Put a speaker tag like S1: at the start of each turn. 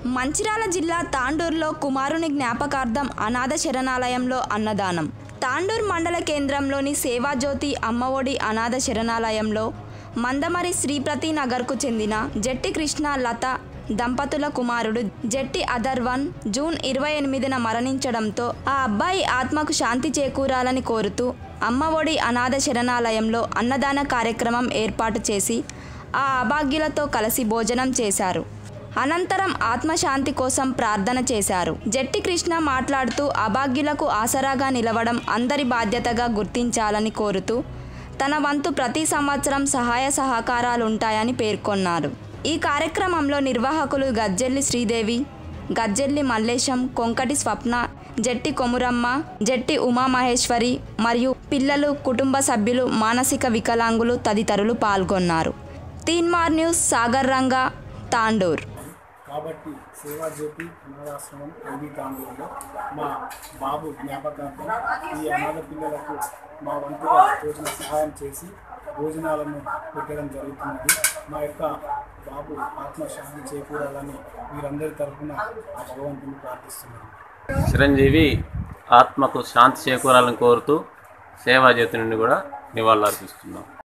S1: మంచిర్యాల జిల్లా తాండూరులో కుమారుని జ్ఞాపకార్థం అనాథ శరణాలయంలో అన్నదానం తాండూర్ మండల కేంద్రంలోని సేవాజ్యోతి అమ్మఒడి అనాథ శరణాలయంలో మందమరి శ్రీప్రతి నగర్కు చెందిన జట్టి కృష్ణ లత దంపతుల కుమారుడు జట్టి అదర్వన్ జూన్ ఇరవై ఎనిమిదిన మరణించడంతో ఆ అబ్బాయి ఆత్మకు శాంతి చేకూరాలని కోరుతూ అమ్మఒడి అనాథ శరణాలయంలో అన్నదాన కార్యక్రమం ఏర్పాటు చేసి ఆ అభాగ్యులతో కలిసి భోజనం చేశారు అనంతరం ఆత్మశాంతి కోసం ప్రార్థన చేశారు జట్టి కృష్ణ మాట్లాడుతూ అభాగ్యులకు ఆసరాగా నిలవడం అందరి బాధ్యతగా గుర్తించాలని కోరుతూ తన వంతు ప్రతి సంవత్సరం సహాయ సహకారాలుంటాయని పేర్కొన్నారు ఈ కార్యక్రమంలో నిర్వాహకులు గజ్జెల్లి శ్రీదేవి గజ్జెల్లి మల్లేశం కొంకటి స్వప్న జట్టి కొమురమ్మ జట్టి ఉమామహేశ్వరి మరియు పిల్లలు కుటుంబ సభ్యులు మానసిక వికలాంగులు తదితరులు పాల్గొన్నారు తీన్మార్ న్యూస్ సాగర్ రంగా తాండూర్
S2: కాబట్టి సేవాజ్యోతి అనాథాశ్రమం ఎల్బీ తాండూరులో మా బాబు జ్ఞాపకార్థం ఈ అనాథ పిల్లలకు మా వంతుగా తోచిన సహాయం చేసి భోజనాలను పెట్టడం జరుగుతున్నది మా యొక్క బాబు ఆత్మశాంతి చేకూరాలని మీరందరి తరఫున ఆ భగవంతుని ప్రార్థిస్తున్నాను
S3: చిరంజీవి ఆత్మకు శాంతి చేకూరాలని కోరుతూ సేవా జ్యోతి నుండి కూడా నివాళులర్పిస్తున్నాం